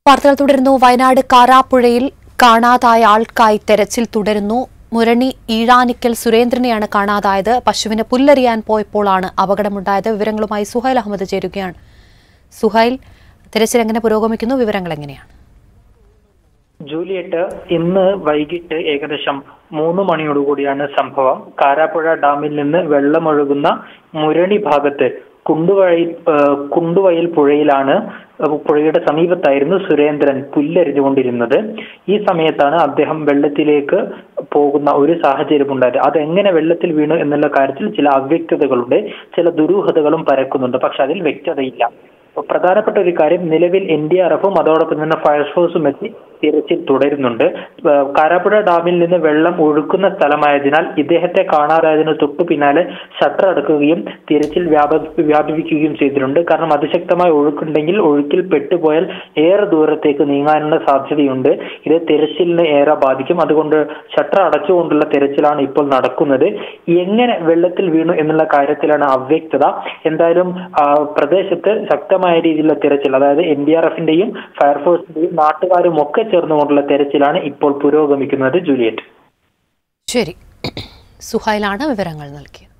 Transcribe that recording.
വാർത്തകൾ തുടരുന്നു വയനാട് കാരാപ്പുഴയിൽ കാണാതായ ആൾക്കായി തെരച്ചിൽ തുടരുന്നു മുരണി ഈഴാനിക്കൽ സുരേന്ദ്രനെയാണ് കാണാതായത് പശുവിന് പുല്ലറിയാൻ പോയപ്പോഴാണ് അപകടമുണ്ടായത് വിവരങ്ങളുമായി സുഹൈൽ അഹമ്മദ് ചേരുകയാണ് സുഹൈൽ തെരച്ചിൽ എങ്ങനെ പുരോഗമിക്കുന്നു വിവരങ്ങൾ എങ്ങനെയാണ് ജൂലിയറ്റ് ഇന്ന് വൈകിട്ട് ഏകദേശം മൂന്ന് മണിയോടുകൂടിയാണ് സംഭവം കാരാപ്പുഴ ഡാമിൽ നിന്ന് വെള്ളമൊഴുകുന്ന മുരണി ഭാഗത്ത് കുണ്ടുവഴയിൽ ഏഹ് കുണ്ടുവയൽ പുഴയിലാണ് പുഴയുടെ സമീപത്തായിരുന്നു സുരേന്ദ്രൻ പുല്ലരിഞ്ഞുകൊണ്ടിരുന്നത് ഈ സമയത്താണ് അദ്ദേഹം വെള്ളത്തിലേക്ക് പോകുന്ന ഒരു സാഹചര്യം ഉണ്ടായത് അതെങ്ങനെ വെള്ളത്തിൽ വീണു എന്നുള്ള കാര്യത്തിൽ ചില അവ്യക്തതകളുണ്ട് ചില ദുരൂഹതകളും പരക്കുന്നുണ്ട് പക്ഷെ അതിൽ വ്യക്തതയില്ല അപ്പൊ പ്രധാനപ്പെട്ട ഒരു കാര്യം നിലവിൽ എൻ ഡി ആർ എഫും അതോടൊപ്പം തന്നെ ഫയർഫോഴ്സും എത്തി തിരച്ചിൽ തുടരുന്നുണ്ട് ഏഹ് കാരാപ്പുഴ ഡാമിൽ നിന്ന് വെള്ളം ഒഴുക്കുന്ന സ്ഥലമായതിനാൽ ഇദ്ദേഹത്തെ കാണാതായതിന് തൊട്ടു പിന്നാലെ ഷട്ടർ അടക്കുകയും തിരച്ചിൽ വ്യാപ വ്യാപിപ്പിക്കുകയും ചെയ്തിട്ടുണ്ട് കാരണം അതിശക്തമായ ഒഴുക്കുണ്ടെങ്കിൽ ഒഴുക്കിൽ പെട്ടുപോയാൽ ഏറെ ദൂരത്തേക്ക് നീങ്ങാനുള്ള സാധ്യതയുണ്ട് ഇത് തിരച്ചിലിന് ഏറെ ബാധിക്കും അതുകൊണ്ട് ഷട്ടർ അടച്ചുകൊണ്ടുള്ള തിരച്ചിലാണ് ഇപ്പോൾ നടക്കുന്നത് എങ്ങനെ വെള്ളത്തിൽ വീണു എന്നുള്ള കാര്യത്തിലാണ് അവ്യക്തത എന്തായാലും ആ, പ്രദേശത്ത് ശക്തമായ രീതിയിലുള്ള തിരച്ചിൽ അതായത് എൻ ഡി ആർ എഫിന്റെയും ഫയർഫോഴ്സിന്റെയും നാട്ടുകാരും ഒക്കെ ചേർന്നുകൊണ്ടുള്ള തിരച്ചിലാണ് ഇപ്പോൾ പുരോഗമിക്കുന്നത് ജൂലിയറ്റ് ശരി സുഹൈലാണ് വിവരങ്ങൾ നൽകിയത്